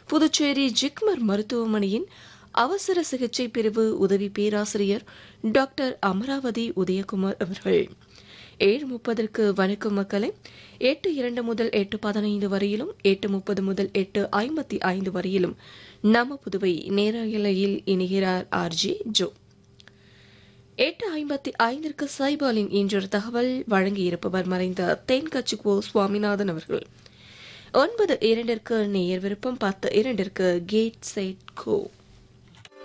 புதுச்சேரி ஜிக்மர் மருத்துவமனையின் அவசர சிகிச்சை பிரிவு உதவி பேராசிரியர் டாக்டர் அமராவதி உதயகுமார் அவர்கள் ஏழு முப்பதற்கு வணக்கம் மக்களை எட்டு இரண்டு முதல் எட்டு பதினைந்து வரையிலும் எட்டு முப்பது முதல் எட்டு ஐம்பத்தி ஐந்து வரையிலும் நம்ம புதுவை நேரலையில் இணைகிறார் ஆர்ஜி ஜோ எட்டு ஐம்பத்தி ஐந்திற்கு சைபாலின் இன்றொரு தகவல் வழங்கியிருப்பவர் மறைந்த தென்கட்சிக்கோ சுவாமிநாதன் அவர்கள் ஒன்பது இரண்டிற்கு நேயர் விருப்பம் பத்து இரண்டிற்கு கேட் செட் கோ